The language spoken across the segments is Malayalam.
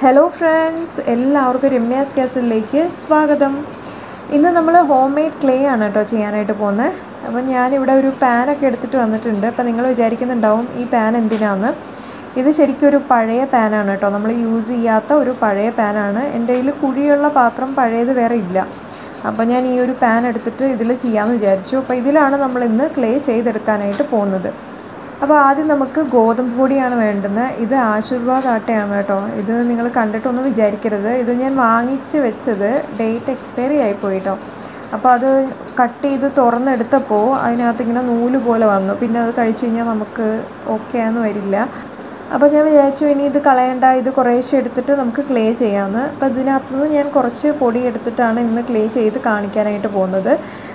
ഹലോ ഫ്രണ്ട്സ് എല്ലാവർക്കും രമ്യാസ് കാസിലേക്ക് സ്വാഗതം ഇന്ന് നമ്മൾ ഹോം മെയ്ഡ് ക്ലേ ആണ് കേട്ടോ ചെയ്യാനായിട്ട് പോകുന്നത് അപ്പം ഞാനിവിടെ ഒരു പാനൊക്കെ എടുത്തിട്ട് വന്നിട്ടുണ്ട് അപ്പം നിങ്ങൾ വിചാരിക്കുന്നുണ്ടാവും ഈ പാൻ എന്തിനാന്ന് ഇത് ശരിക്കും ഒരു പഴയ പാനാണ് കേട്ടോ നമ്മൾ യൂസ് ചെയ്യാത്ത ഒരു പഴയ പാനാണ് എൻ്റെ കയ്യിൽ കുഴിയുള്ള പാത്രം പഴയത് വേറെ ഇല്ല അപ്പോൾ ഞാൻ ഈ ഒരു പാൻ എടുത്തിട്ട് ഇതിൽ ചെയ്യാമെന്ന് വിചാരിച്ചു അപ്പോൾ ഇതിലാണ് നമ്മൾ ഇന്ന് ക്ലേ ചെയ്തെടുക്കാനായിട്ട് പോകുന്നത് അപ്പോൾ ആദ്യം നമുക്ക് ഗോതമ്പ് പൊടിയാണ് വേണ്ടുന്നത് ഇത് ആശീർവാദ് ആട്ടയാണ് കേട്ടോ ഇത് നിങ്ങൾ കണ്ടിട്ടൊന്നും വിചാരിക്കരുത് ഇത് ഞാൻ വാങ്ങിച്ച് വെച്ചത് ഡേറ്റ് എക്സ്പയറി ആയിപ്പോയി കേട്ടോ അപ്പോൾ അത് കട്ട് ചെയ്ത് തുറന്നെടുത്തപ്പോൾ അതിനകത്ത് ഇങ്ങനെ നൂല് പോലെ വന്നു പിന്നെ അത് കഴിച്ച് കഴിഞ്ഞാൽ നമുക്ക് ഓക്കെ ആണെന്ന് വരില്ല അപ്പോൾ ഞാൻ വിചാരിച്ചു ഇനി ഇത് കളയണ്ട ഇത് കുറേശ്ശെ എടുത്തിട്ട് നമുക്ക് ക്ലേ ചെയ്യാമെന്ന് അപ്പോൾ ഇതിനകത്തുനിന്ന് ഞാൻ കുറച്ച് പൊടി എടുത്തിട്ടാണ് ഇന്ന് ക്ലേ ചെയ്ത് കാണിക്കാനായിട്ട് പോകുന്നത്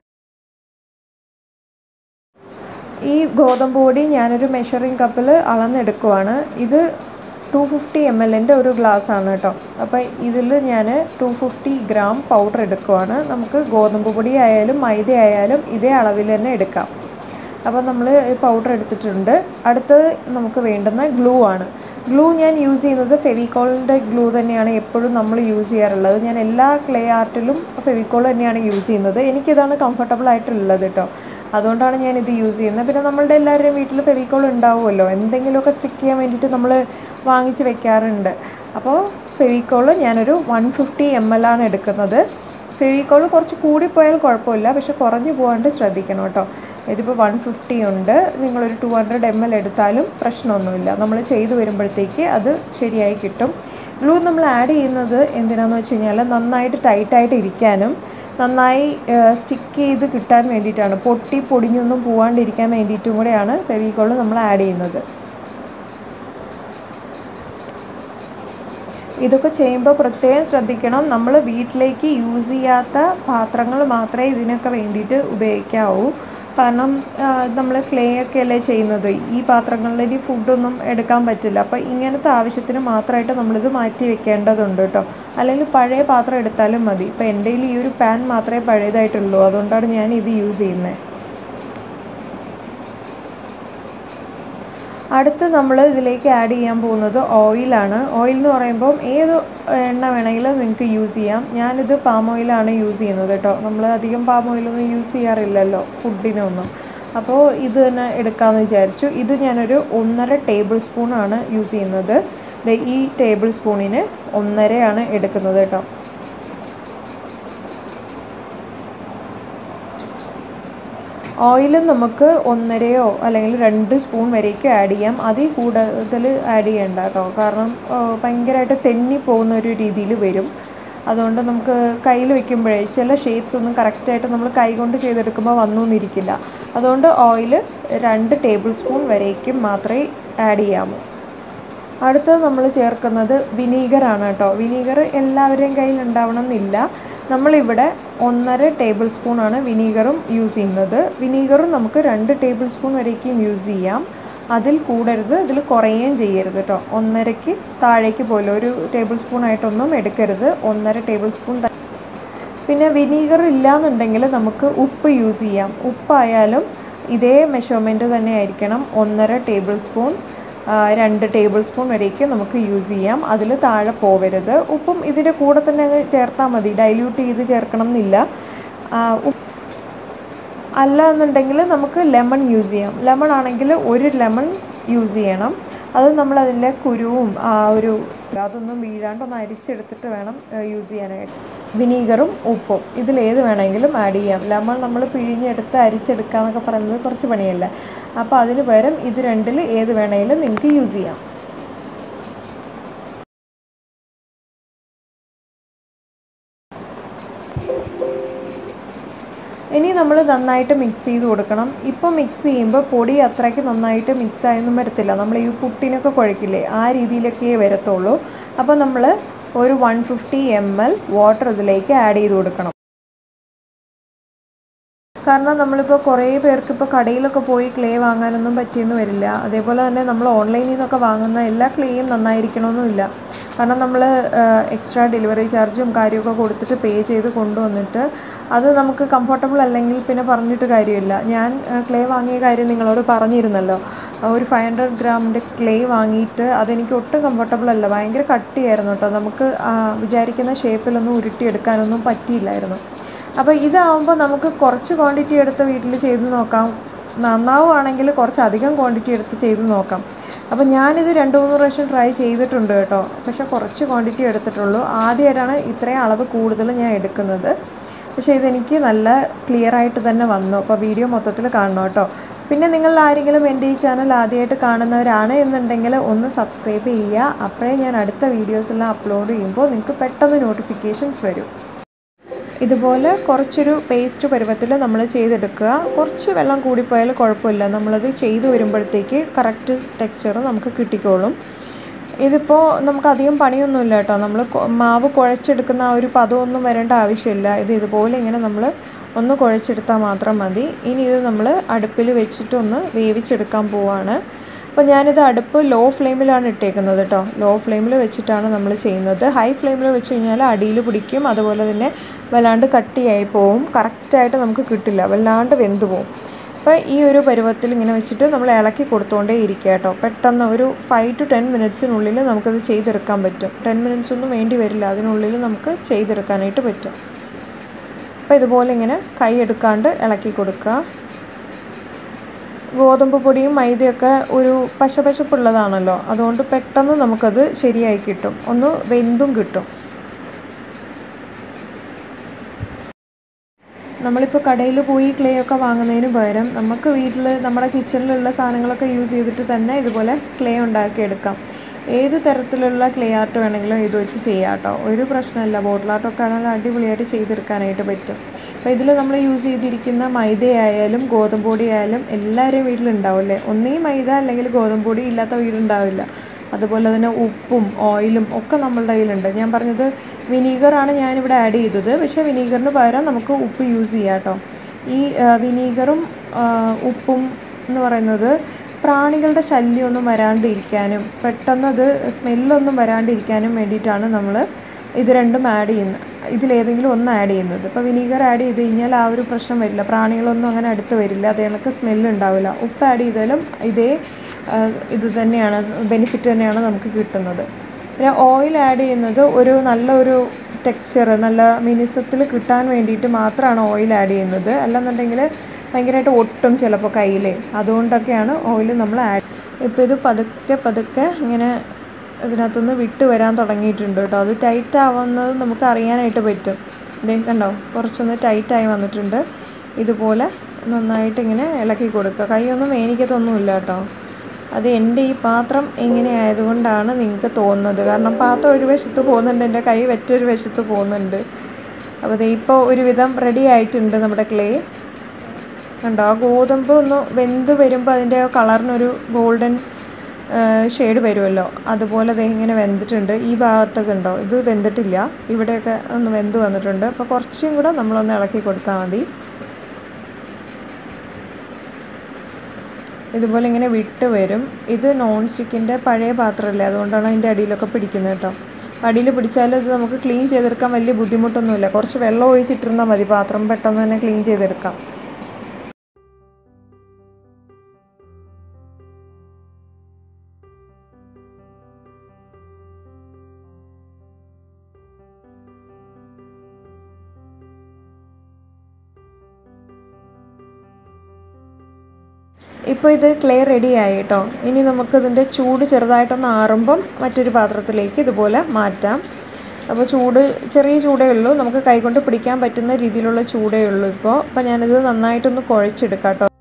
ഈ ഗോതമ്പ് പൊടി ഞാനൊരു മെഷറിംഗ് കപ്പിൽ അളന്നെടുക്കുവാണ് ഇത് ടു ഫിഫ്റ്റി എം എല്ലിൻ്റെ ഒരു ഗ്ലാസ് ആണ് കേട്ടോ അപ്പോൾ ഇതിൽ ഞാൻ ടു ഫിഫ്റ്റി ഗ്രാം പൗഡർ എടുക്കുവാണ് നമുക്ക് ഗോതമ്പ് പൊടി ആയാലും മൈദ ആയാലും ഇതേ അളവിൽ തന്നെ എടുക്കാം അപ്പോൾ നമ്മൾ പൗഡർ എടുത്തിട്ടുണ്ട് അടുത്തത് നമുക്ക് വേണ്ടുന്ന ഗ്ലൂ ആണ് ഗ്ലൂ ഞാൻ യൂസ് ചെയ്യുന്നത് ഫെവിക്കോളിൻ്റെ ഗ്ലൂ തന്നെയാണ് എപ്പോഴും നമ്മൾ യൂസ് ചെയ്യാറുള്ളത് ഞാൻ എല്ലാ ക്ലേ ആർട്ടിലും ഫെവിക്കോൾ തന്നെയാണ് യൂസ് ചെയ്യുന്നത് എനിക്കിതാണ് കംഫർട്ടബിൾ ആയിട്ടുള്ളത് കേട്ടോ അതുകൊണ്ടാണ് ഞാൻ ഇത് യൂസ് ചെയ്യുന്നത് പിന്നെ നമ്മളുടെ എല്ലാവരുടെയും വീട്ടിൽ ഫെവിക്കോൾ ഉണ്ടാവുമല്ലോ എന്തെങ്കിലുമൊക്കെ സ്റ്റിക്ക് ചെയ്യാൻ വേണ്ടിയിട്ട് നമ്മൾ വാങ്ങിച്ച് വെക്കാറുണ്ട് അപ്പോൾ ഫെവിക്കോൾ ഞാനൊരു വൺ ഫിഫ്റ്റി എം എൽ ആണ് എടുക്കുന്നത് ഫെവിക്കോൾ കുറച്ച് കൂടിപ്പോയാൽ കുഴപ്പമില്ല പക്ഷെ കുറഞ്ഞു പോകാണ്ട് ശ്രദ്ധിക്കണം കേട്ടോ ഇതിപ്പോൾ വൺ ഫിഫ്റ്റി ഉണ്ട് നിങ്ങളൊരു ടു ഹൺഡ്രഡ് എം എൽ എടുത്താലും പ്രശ്നമൊന്നുമില്ല നമ്മൾ ചെയ്തു വരുമ്പോഴത്തേക്ക് അത് ശരിയായി കിട്ടും ഗ്ലൂ നമ്മൾ ആഡ് ചെയ്യുന്നത് എന്തിനാന്ന് വെച്ച് കഴിഞ്ഞാൽ നന്നായിട്ട് ടൈറ്റായിട്ട് ഇരിക്കാനും നന്നായി സ്റ്റിക്ക് ചെയ്ത് കിട്ടാൻ വേണ്ടിയിട്ടാണ് പൊട്ടി പൊടിഞ്ഞൊന്നും പോവാണ്ടിരിക്കാൻ വേണ്ടിയിട്ടും കൂടെയാണ് ഫെവിക്കോൾ നമ്മൾ ആഡ് ചെയ്യുന്നത് ഇതൊക്കെ ചെയ്യുമ്പോൾ പ്രത്യേകം ശ്രദ്ധിക്കണം നമ്മൾ വീട്ടിലേക്ക് യൂസ് ചെയ്യാത്ത പാത്രങ്ങൾ മാത്രമേ ഇതിനൊക്കെ വേണ്ടിയിട്ട് ഉപയോഗിക്കാവൂ കാരണം നമ്മൾ ക്ലേ ഒക്കെ അല്ലേ ചെയ്യുന്നത് ഈ പാത്രങ്ങളിൽ ഇനി ഫുഡൊന്നും എടുക്കാൻ പറ്റില്ല അപ്പോൾ ഇങ്ങനത്തെ ആവശ്യത്തിന് മാത്രമായിട്ട് നമ്മളിത് മാറ്റി വെക്കേണ്ടതുണ്ട് കേട്ടോ അല്ലെങ്കിൽ പഴയ പാത്രം എടുത്താലും മതി ഇപ്പോൾ എൻ്റെ ഈ ഒരു പാൻ മാത്രമേ പഴയതായിട്ടുള്ളൂ അതുകൊണ്ടാണ് ഞാൻ ഇത് യൂസ് ചെയ്യുന്നത് അടുത്ത് നമ്മൾ ഇതിലേക്ക് ആഡ് ചെയ്യാൻ പോകുന്നത് ഓയിലാണ് ഓയിൽ എന്ന് പറയുമ്പം ഏത് എണ്ണ വേണമെങ്കിലും നിങ്ങൾക്ക് യൂസ് ചെയ്യാം ഞാനിത് പാം ഓയിലാണ് യൂസ് ചെയ്യുന്നത് കേട്ടോ നമ്മൾ അധികം പാം ഓയിലൊന്നും യൂസ് ചെയ്യാറില്ലല്ലോ ഫുഡിനൊന്നും അപ്പോൾ ഇത് തന്നെ എടുക്കാമെന്ന് വിചാരിച്ചു ഇത് ഞാനൊരു ഒന്നര ടേബിൾ സ്പൂണാണ് യൂസ് ചെയ്യുന്നത് ഈ ടേബിൾ സ്പൂണിന് ഒന്നരയാണ് എടുക്കുന്നത് കേട്ടോ ഓയിൽ നമുക്ക് ഒന്നരയോ അല്ലെങ്കിൽ രണ്ട് സ്പൂൺ വരേക്കും ആഡ് ചെയ്യാം അതിൽ കൂടുതൽ ആഡ് ചെയ്യണ്ട കേട്ടോ കാരണം ഭയങ്കരമായിട്ട് തെന്നി പോകുന്ന ഒരു രീതിയിൽ വരും അതുകൊണ്ട് നമുക്ക് കയ്യിൽ വെക്കുമ്പോഴേ ചില ഷേപ്സ് ഒന്നും കറക്റ്റായിട്ട് നമ്മൾ കൈ കൊണ്ട് ചെയ്തെടുക്കുമ്പോൾ വന്നു എന്നിരിക്കില്ല അതുകൊണ്ട് ഓയിൽ രണ്ട് ടേബിൾ സ്പൂൺ വരേക്കും മാത്രമേ ആഡ് ചെയ്യാമൂ അടുത്തത് നമ്മൾ ചേർക്കുന്നത് വിനീഗറാണ് കേട്ടോ വിനീഗർ എല്ലാവരുടെയും കയ്യിൽ ഉണ്ടാവണം എന്നില്ല നമ്മളിവിടെ ഒന്നര ടേബിൾ സ്പൂണാണ് വിനീഗറും യൂസ് ചെയ്യുന്നത് വിനീഗറും നമുക്ക് രണ്ട് ടേബിൾ സ്പൂൺ വരേക്കും യൂസ് ചെയ്യാം അതിൽ കൂടരുത് ഇതിൽ കുറയുകയും ചെയ്യരുത് കേട്ടോ ഒന്നരയ്ക്ക് താഴേക്ക് പോലും ഒരു ടേബിൾ സ്പൂൺ ആയിട്ടൊന്നും എടുക്കരുത് ഒന്നര ടേബിൾ സ്പൂൺ പിന്നെ വിനീഗർ ഇല്ലാന്നുണ്ടെങ്കിൽ നമുക്ക് ഉപ്പ് യൂസ് ചെയ്യാം ഉപ്പായാലും ഇതേ മെഷർമെൻറ്റ് തന്നെ ആയിരിക്കണം ഒന്നര ടേബിൾ സ്പൂൺ രണ്ട് ടേബിൾ സ്പൂൺ വരേക്കും നമുക്ക് യൂസ് ചെയ്യാം അതിൽ താഴെ പോവരുത് ഉപ്പും ഇതിൻ്റെ കൂടെ തന്നെ അങ്ങ് ചേർത്താൽ മതി ഡൈല്യൂട്ട് ചെയ്ത് ചേർക്കണം എന്നില്ല അല്ല എന്നുണ്ടെങ്കിൽ നമുക്ക് ലെമൺ യൂസ് ചെയ്യാം ലെമൺ ആണെങ്കിൽ ഒരു ലെമൺ യൂസ് ചെയ്യണം അത് നമ്മൾ അതിൻ്റെ കുരുവും ആ ഒരു അതൊന്നും വീഴാണ്ട് ഒന്ന് അരിച്ചെടുത്തിട്ട് വേണം യൂസ് ചെയ്യാനായിട്ട് വിനീഗറും ഉപ്പും ഇതിലേത് വേണമെങ്കിലും ആഡ് ചെയ്യാം ലെമൺ നമ്മൾ പിഴിഞ്ഞെടുത്ത് അരിച്ചെടുക്കുക എന്നൊക്കെ പറയുന്നത് കുറച്ച് പണിയല്ലേ അപ്പോൾ അതിന് പകരം ഇത് രണ്ടിൽ ഏത് വേണമെങ്കിലും നിങ്ങൾക്ക് യൂസ് ചെയ്യാം ഇനി നമ്മൾ നന്നായിട്ട് മിക്സ് ചെയ്ത് കൊടുക്കണം ഇപ്പോൾ മിക്സ് ചെയ്യുമ്പോൾ പൊടി അത്രയ്ക്ക് നന്നായിട്ട് മിക്സ് ആയൊന്നും വരത്തില്ല നമ്മൾ ഈ പുട്ടിനൊക്കെ കുഴക്കില്ലേ ആ രീതിയിലൊക്കെ വരത്തുള്ളൂ അപ്പോൾ നമ്മൾ ഒരു one fifty M L water ഇതിലേക്ക് ആഡ് ചെയ്ത് കൊടുക്കണം കാരണം നമ്മളിപ്പോൾ കുറേ പേർക്ക് ഇപ്പോൾ കടയിലൊക്കെ പോയി ക്ലേ വാങ്ങാനൊന്നും പറ്റിയെന്ന് വരില്ല അതേപോലെ തന്നെ നമ്മൾ ഓൺലൈനിൽ നിന്നൊക്കെ വാങ്ങുന്ന എല്ലാ ക്ലേയും നന്നായിരിക്കണമെന്നുമില്ല കാരണം നമ്മൾ എക്സ്ട്രാ ഡെലിവറി ചാർജും കാര്യമൊക്കെ കൊടുത്തിട്ട് പേ ചെയ്ത് കൊണ്ടുവന്നിട്ട് അത് നമുക്ക് കംഫർട്ടബിൾ അല്ലെങ്കിൽ പിന്നെ പറഞ്ഞിട്ട് കാര്യമില്ല ഞാൻ ക്ലേ വാങ്ങിയ കാര്യം നിങ്ങളോട് പറഞ്ഞിരുന്നല്ലോ ഒരു ഫൈവ് ഹൺഡ്രഡ് ഗ്രാമിൻ്റെ ക്ലേ വാങ്ങിയിട്ട് അതെനിക്ക് ഒട്ടും കംഫർട്ടബിൾ അല്ല ഭയങ്കര കട്ടിയായിരുന്നു കേട്ടോ നമുക്ക് വിചാരിക്കുന്ന ഷേപ്പിലൊന്നും ഉരുട്ടിയെടുക്കാനൊന്നും പറ്റിയില്ലായിരുന്നു അപ്പോൾ ഇതാവുമ്പോൾ നമുക്ക് കുറച്ച് ക്വാണ്ടിറ്റി എടുത്ത് വീട്ടിൽ ചെയ്ത് നോക്കാം നന്നാവുകയാണെങ്കിൽ കുറച്ച് അധികം ക്വാണ്ടിറ്റി എടുത്ത് ചെയ്ത് നോക്കാം അപ്പോൾ ഞാനിത് രണ്ട് മൂന്ന് പ്രാവശ്യം ട്രൈ ചെയ്തിട്ടുണ്ട് കേട്ടോ പക്ഷേ കുറച്ച് ക്വാണ്ടിറ്റി എടുത്തിട്ടുള്ളൂ ആദ്യമായിട്ടാണ് ഇത്രയും അളവ് കൂടുതൽ ഞാൻ എടുക്കുന്നത് പക്ഷേ ഇതെനിക്ക് നല്ല ക്ലിയർ ആയിട്ട് തന്നെ വന്നു അപ്പോൾ വീഡിയോ മൊത്തത്തിൽ കാണണം കേട്ടോ പിന്നെ നിങ്ങൾ ആരെങ്കിലും എൻ്റെ ഈ ചാനൽ ആദ്യമായിട്ട് കാണുന്നവരാണ് എന്നുണ്ടെങ്കിൽ ഒന്ന് സബ്സ്ക്രൈബ് ചെയ്യുക അപ്പോഴേ ഞാൻ അടുത്ത വീഡിയോസെല്ലാം അപ്ലോഡ് ചെയ്യുമ്പോൾ നിങ്ങൾക്ക് പെട്ടെന്ന് നോട്ടിഫിക്കേഷൻസ് വരും ഇതുപോലെ കുറച്ചൊരു പേസ്റ്റ് പരുവത്തിൽ നമ്മൾ ചെയ്തെടുക്കുക കുറച്ച് വെള്ളം കൂടിപ്പോയാൽ കുഴപ്പമില്ല നമ്മളത് ചെയ്ത് വരുമ്പോഴത്തേക്ക് കറക്റ്റ് ടെക്സ്ചർ നമുക്ക് കിട്ടിക്കോളും ഇതിപ്പോൾ നമുക്ക് അധികം പണിയൊന്നുമില്ല കേട്ടോ നമ്മൾ മാവ് കുഴച്ചെടുക്കുന്ന ആ ഒരു പദമൊന്നും വരേണ്ട ആവശ്യമില്ല ഇത് ഇതുപോലെ ഇങ്ങനെ നമ്മൾ ഒന്ന് കുഴച്ചെടുത്താൽ മാത്രം മതി ഇനി ഇത് നമ്മൾ അടുപ്പിൽ വെച്ചിട്ടൊന്ന് വേവിച്ചെടുക്കാൻ പോവാണ് അപ്പോൾ ഞാനിത് അടുപ്പ് ലോ ഫ്ലെയിമിലാണ് ഇട്ടേക്കുന്നത് കേട്ടോ ലോ ഫ്ലെയിമിൽ വെച്ചിട്ടാണ് നമ്മൾ ചെയ്യുന്നത് ഹൈ ഫ്ലെയിമിൽ വെച്ച് കഴിഞ്ഞാൽ അടിയിൽ പിടിക്കും അതുപോലെ തന്നെ വല്ലാണ്ട് കട്ടിയായി പോവും കറക്റ്റായിട്ട് നമുക്ക് കിട്ടില്ല വല്ലാണ്ട് വെന്ത് പോവും അപ്പോൾ ഈ ഒരു പരുവത്തിൽ ഇങ്ങനെ വെച്ചിട്ട് നമ്മൾ ഇളക്കി കൊടുത്തുകൊണ്ടേ ഇരിക്കുക കേട്ടോ പെട്ടെന്ന് ഒരു ഫൈവ് ടു ടെൻ മിനിറ്റ്സിനുള്ളിൽ നമുക്കത് ചെയ്തെടുക്കാൻ പറ്റും ടെൻ മിനിറ്റ്സ് ഒന്നും വേണ്ടി വരില്ല അതിനുള്ളിൽ നമുക്ക് ചെയ്തെടുക്കാനായിട്ട് പറ്റും അപ്പോൾ ഇതുപോലെ ഇങ്ങനെ കൈ എടുക്കാണ്ട് ഇളക്കി കൊടുക്കുക ഗോതമ്പ് പൊടിയും മൈദയൊക്കെ ഒരു പശപശപ്പുള്ളതാണല്ലോ അതുകൊണ്ട് പെട്ടെന്ന് നമുക്കത് ശരിയായി കിട്ടും ഒന്ന് വെന്തും കിട്ടും നമ്മളിപ്പോൾ കടയിൽ പോയി ക്ലേ ഒക്കെ വാങ്ങുന്നതിന് പകരം നമുക്ക് വീട്ടിൽ നമ്മുടെ കിച്ചണിലുള്ള സാധനങ്ങളൊക്കെ യൂസ് ചെയ്തിട്ട് തന്നെ ഇതുപോലെ ക്ലേ ഉണ്ടാക്കിയെടുക്കാം ഏത് തരത്തിലുള്ള ക്ലേ ആർട്ട് വേണമെങ്കിലും ഇത് വെച്ച് ചെയ്യാം കേട്ടോ ഒരു പ്രശ്നമില്ല ബോട്ടിൽ ആർട്ടൊക്കെ ആണെങ്കിൽ അടിപൊളിയായിട്ട് ചെയ്തെടുക്കാനായിട്ട് പറ്റും അപ്പോൾ ഇതിൽ നമ്മൾ യൂസ് ചെയ്തിരിക്കുന്ന മൈദയായാലും ഗോതമ്പ് പൊടി ആയാലും എല്ലാവരുടെയും വീട്ടിലുണ്ടാവും അല്ലേ ഒന്നുകിൽ മൈദ അല്ലെങ്കിൽ ഗോതമ്പ് പൊടി ഇല്ലാത്ത വീടുണ്ടാവില്ല അതുപോലെ തന്നെ ഉപ്പും ഓയിലും ഒക്കെ നമ്മളുടെ കയ്യിലുണ്ട് ഞാൻ പറഞ്ഞത് വിനീഗറാണ് ഞാനിവിടെ ആഡ് ചെയ്തത് പക്ഷേ വിനീഗറിന് പകരം നമുക്ക് ഉപ്പ് യൂസ് ചെയ്യാം കേട്ടോ ഈ വിനീഗറും ഉപ്പും എന്ന് പറയുന്നത് പ്രാണികളുടെ ശല്യമൊന്നും വരാണ്ടിരിക്കാനും പെട്ടെന്ന് അത് സ്മെല്ലൊന്നും വരാണ്ടിരിക്കാനും വേണ്ടിയിട്ടാണ് നമ്മൾ ഇത് രണ്ടും ആഡ് ചെയ്യുന്നത് ഇതിലേതെങ്കിലും ഒന്ന് ആഡ് ചെയ്യുന്നത് ഇപ്പോൾ വിനീഗർ ആഡ് ചെയ്ത് കഴിഞ്ഞാൽ ആ ഒരു പ്രശ്നം വരില്ല പ്രാണികളൊന്നും അങ്ങനെ അടുത്ത് വരില്ല അത് കണക്ക് സ്മെല്ല് ഉണ്ടാവില്ല ഉപ്പ് ആഡ് ചെയ്താലും ഇതേ ഇത് തന്നെയാണ് ബെനിഫിറ്റ് തന്നെയാണ് നമുക്ക് കിട്ടുന്നത് പിന്നെ ഓയിൽ ആഡ് ചെയ്യുന്നത് ഒരു നല്ലൊരു ടെക്സ്ചർ നല്ല മിനിസത്തിൽ കിട്ടാൻ വേണ്ടിയിട്ട് മാത്രമാണ് ഓയിൽ ആഡ് ചെയ്യുന്നത് അല്ലെന്നുണ്ടെങ്കിൽ ഭയങ്കരമായിട്ട് ഒട്ടും ചിലപ്പോൾ കയ്യിൽ അതുകൊണ്ടൊക്കെയാണ് ഓയിൽ നമ്മൾ ആഡ് ഇപ്പോൾ ഇത് പതുക്കെ പതുക്കെ ഇങ്ങനെ ഇതിനകത്തുനിന്ന് വിട്ട് വരാൻ തുടങ്ങിയിട്ടുണ്ട് കേട്ടോ അത് ടൈറ്റ് ആവുന്നത് നമുക്ക് അറിയാനായിട്ട് പറ്റും ഇതേ കണ്ടോ കുറച്ചൊന്ന് ടൈറ്റായി വന്നിട്ടുണ്ട് ഇതുപോലെ നന്നായിട്ട് ഇങ്ങനെ ഇളക്കി കൊടുക്കുക കൈയൊന്നും വേനിക്കത്തൊന്നുമില്ല കേട്ടോ അത് എൻ്റെ ഈ പാത്രം ഇങ്ങനെ ആയതുകൊണ്ടാണ് നിങ്ങൾക്ക് തോന്നുന്നത് കാരണം പാത്രം ഒരു വശത്ത് പോകുന്നുണ്ട് എൻ്റെ കൈ വെറ്റൊരു വശത്ത് പോകുന്നുണ്ട് അപ്പോൾ ദേ ഇപ്പോൾ ഒരുവിധം റെഡി ആയിട്ടുണ്ട് നമ്മുടെ ക്ലേ കണ്ടോ ആ ഗോതമ്പ് ഒന്ന് വെന്ത് വരുമ്പോൾ അതിൻ്റെ കളറിനൊരു ഗോൾഡൻ ഷെയ്ഡ് വരുമല്ലോ അതുപോലെ ദേ ഇങ്ങനെ വെന്തിട്ടുണ്ട് ഈ ഭാഗത്തൊക്കെ ഉണ്ടോ ഇത് വെന്തിട്ടില്ല ഇവിടെയൊക്കെ ഒന്ന് വെന്ത് വന്നിട്ടുണ്ട് അപ്പോൾ കുറച്ചും കൂടെ നമ്മളൊന്ന് ഇളക്കി കൊടുത്താൽ മതി ഇതുപോലെ ഇങ്ങനെ വിട്ട് വരും ഇത് നോൺ സ്റ്റിക്കിൻ്റെ പഴയ പാത്രമല്ലേ അതുകൊണ്ടാണ് അതിൻ്റെ അടിയിലൊക്കെ പിടിക്കുന്നത് കേട്ടോ അടിയിൽ പിടിച്ചാൽ ഇത് നമുക്ക് ക്ലീൻ ചെയ്തെടുക്കാൻ വലിയ ബുദ്ധിമുട്ടൊന്നുമില്ല കുറച്ച് വെള്ളം ഒഴിച്ചിട്ടിരുന്നാൽ മതി പാത്രം പെട്ടെന്ന് തന്നെ ക്ലീൻ ചെയ്തെടുക്കാം ഇപ്പോൾ ഇത് ക്ലേ റെഡി ആയി കേട്ടോ ഇനി നമുക്കിതിൻ്റെ ചൂട് ചെറുതായിട്ടൊന്ന് ആറുമ്പം മറ്റൊരു പാത്രത്തിലേക്ക് ഇതുപോലെ മാറ്റാം അപ്പോൾ ചൂട് ചെറിയ ചൂടേ ഉള്ളൂ നമുക്ക് കൈകൊണ്ട് പിടിക്കാൻ പറ്റുന്ന രീതിയിലുള്ള ചൂടേ ഉള്ളൂ ഇപ്പോൾ അപ്പോൾ ഞാനിത് നന്നായിട്ടൊന്ന് കുഴച്ചെടുക്കാം കേട്ടോ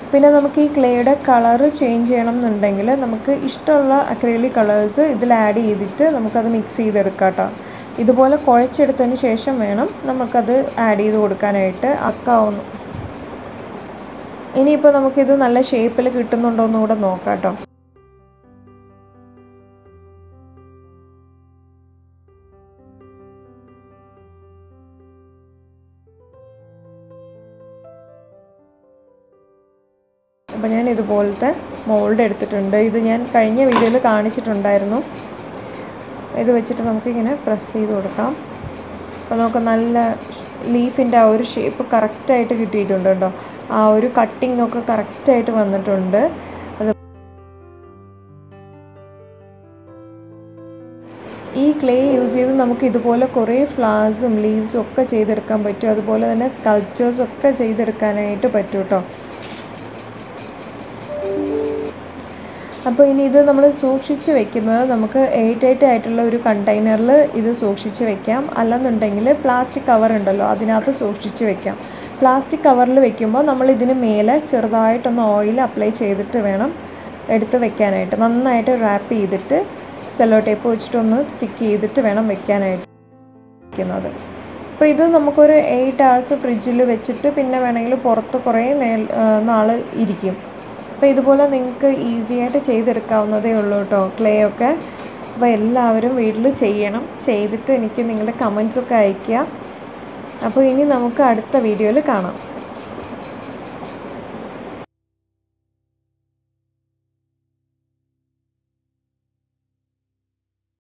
പിന്നെ നമുക്ക് ഈ ക്ലേയുടെ കളറ് ചേഞ്ച് ചെയ്യണം എന്നുണ്ടെങ്കിൽ നമുക്ക് ഇഷ്ടമുള്ള അക്രലിക് കളേഴ്സ് ഇതിൽ ആഡ് ചെയ്തിട്ട് നമുക്കത് മിക്സ് ചെയ്തെടുക്കാം കേട്ടോ ഇതുപോലെ കുഴച്ചെടുത്തതിന് ശേഷം വേണം നമുക്കത് ആഡ് ചെയ്ത് കൊടുക്കാനായിട്ട് അക്കാവുന്നു ഇനിയിപ്പോൾ നമുക്കിത് നല്ല ഷേപ്പിൽ കിട്ടുന്നുണ്ടോ എന്ന് കൂടെ നോക്കാം കേട്ടോ അപ്പോൾ ഞാൻ ഇതുപോലത്തെ മോൾഡ് എടുത്തിട്ടുണ്ട് ഇത് ഞാൻ കഴിഞ്ഞ വീഡിയോയിൽ കാണിച്ചിട്ടുണ്ടായിരുന്നു ഇത് വെച്ചിട്ട് നമുക്കിങ്ങനെ പ്രസ് ചെയ്ത് കൊടുക്കാം അപ്പോൾ നമുക്ക് നല്ല ലീഫിൻ്റെ ആ ഒരു ഷേപ്പ് കറക്റ്റായിട്ട് കിട്ടിയിട്ടുണ്ട് കേട്ടോ ആ ഒരു കട്ടിംഗ് ഒക്കെ കറക്റ്റായിട്ട് വന്നിട്ടുണ്ട് അത് ഈ ക്ലേ യൂസ് ചെയ്ത് നമുക്ക് ഇതുപോലെ കുറേ ഫ്ലവേഴ്സും ലീവ്സും ഒക്കെ ചെയ്തെടുക്കാൻ പറ്റും അതുപോലെ തന്നെ സ്കൾപ്ചേഴ്സ് ഒക്കെ ചെയ്തെടുക്കാനായിട്ട് പറ്റും കേട്ടോ അപ്പോൾ ഇനി ഇത് നമ്മൾ സൂക്ഷിച്ച് വെക്കുന്നത് നമുക്ക് എയ്റ്റ് എയ്റ്റ് ആയിട്ടുള്ള ഒരു കണ്ടെയ്നറിൽ ഇത് സൂക്ഷിച്ച് വെക്കാം അല്ലെന്നുണ്ടെങ്കിൽ പ്ലാസ്റ്റിക് കവർ ഉണ്ടല്ലോ അതിനകത്ത് സൂക്ഷിച്ച് വെക്കാം പ്ലാസ്റ്റിക് കവറിൽ വെക്കുമ്പോൾ നമ്മൾ ഇതിന് മേലെ ചെറുതായിട്ടൊന്ന് ഓയിൽ അപ്ലൈ ചെയ്തിട്ട് വേണം എടുത്ത് വെക്കാനായിട്ട് നന്നായിട്ട് റാപ്പ് ചെയ്തിട്ട് സെല്ലോ ടേപ്പ് വെച്ചിട്ടൊന്ന് സ്റ്റിക്ക് ചെയ്തിട്ട് വേണം വെക്കാനായിട്ട് വെക്കുന്നത് അപ്പോൾ ഇത് നമുക്കൊരു എയ്റ്റ് ഹവേഴ്സ് ഫ്രിഡ്ജിൽ വെച്ചിട്ട് പിന്നെ വേണമെങ്കിൽ പുറത്ത് കുറേ നേ നാൾ ഇരിക്കും അപ്പോൾ ഇതുപോലെ നിങ്ങൾക്ക് ഈസി ആയിട്ട് ചെയ്തെടുക്കാവുന്നതേ ഉള്ളൂ കേട്ടോ ക്ലേ ഒക്കെ അപ്പോൾ എല്ലാവരും വീട്ടിൽ ചെയ്യണം ചെയ്തിട്ട് എനിക്ക് നിങ്ങളുടെ കമൻസൊക്കെ അയയ്ക്കുക അപ്പോൾ ഇനി നമുക്ക് അടുത്ത വീഡിയോയിൽ കാണാം